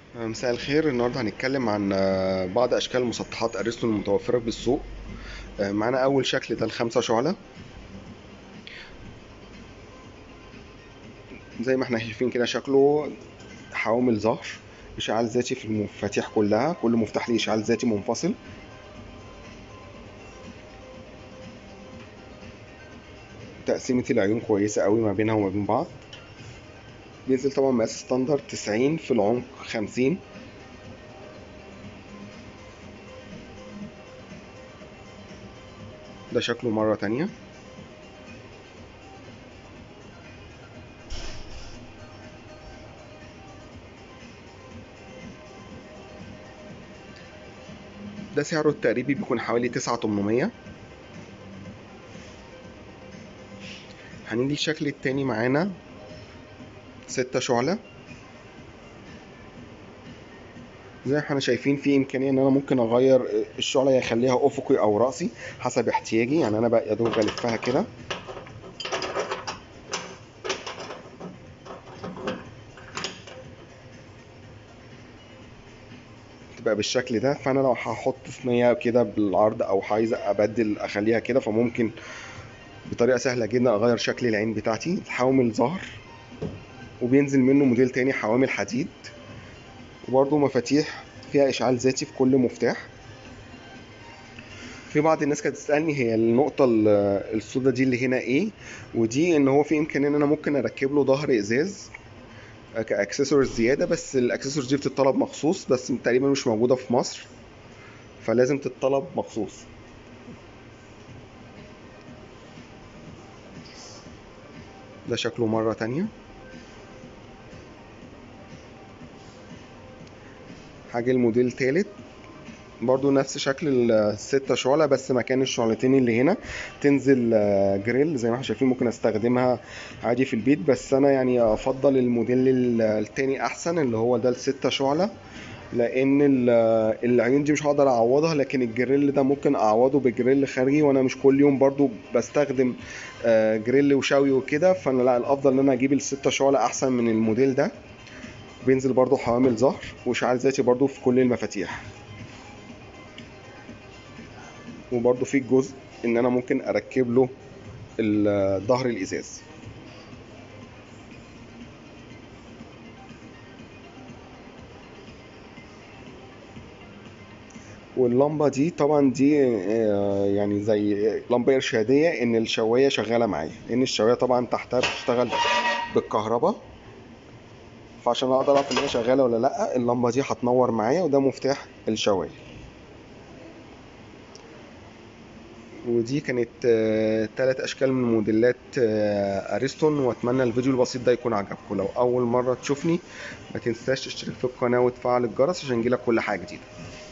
مساء الخير النهارده هنتكلم عن آه، بعض اشكال مسطحات ارسطو المتوفره بالسوق آه، معانا اول شكل ده الخمسه شعله زي ما احنا شايفين كده شكله حوامل ظهر اشعال ذاتي في المفاتيح كلها كل مفتاح ليه اشعال ذاتي منفصل تقسيمة العيون كويسة قوي ما بينها وما بين بعض بينزل طبعا مقاس ستاندرد 90 في العمق 50 ده شكله مرة تانية ده سعره التقريبي بيكون حوالي تسعة تمنمية هنيجي الشكل التاني معانا ستة شعلة زي ما احنا شايفين في امكانيه ان انا ممكن اغير الشعله يا اخليها افقي او راسي حسب احتياجي يعني انا بقى يا دوب بلفها كده تبقى بالشكل ده فانا لو هحط صينيه كده بالعرض او عايز ابدل اخليها كده فممكن بطريقه سهله جدا اغير شكل العين بتاعتي حوامل ظهر وبينزل منه موديل تاني حوامل حديد وبرضه مفاتيح فيها اشعال ذاتي في كل مفتاح في بعض الناس كانت تسالني هي النقطه ال- السوداء دي اللي هنا ايه ودي ان هو في امكانيه ان انا ممكن اركب له ظهر ازاز كاكسسوارز زياده بس الاكسسوارز دي بتطلب مخصوص بس تقريبا مش موجوده في مصر فلازم تتطلب مخصوص ده شكله مره تانية حاجة الموديل تالت برضو نفس شكل الستة شعلة بس مكان الشعلتين اللي هنا تنزل آه، جريل زي ما احنا شايفين ممكن استخدمها عادي في البيت بس انا يعني افضل الموديل ال- التاني احسن اللي هو ده الستة شعلة لان ال- العيون دي مش هقدر اعوضها لكن الجريل ده ممكن اعوضه بجريل خارجي وانا مش كل يوم برضو بستخدم آه، جريل وشوي وكده فانا لا الافضل ان انا اجيب الستة شعلة احسن من الموديل ده بينزل برضو حوامل ظهر واشعال ذاتي برضو في كل المفاتيح وبرضو في جزء ان انا ممكن اركب له ال- ظهر الازاز واللمبه دي طبعا دي آه، يعني زي لمبه ارشاديه ان الشوايه شغاله معايا لان الشوايه طبعا تحتها بتشتغل بالكهرباء فعشان اقدر اعرف ان هي شغاله ولا لا اللمبه دي هتنور معايا وده مفتاح الشوايه ودي كانت ثلاث اشكال من موديلات آه، اريستون واتمنى الفيديو البسيط ده يكون عجبكم لو اول مره تشوفني ما تنساش تشترك في القناه وتفعل الجرس عشان يجيلك كل حاجه جديده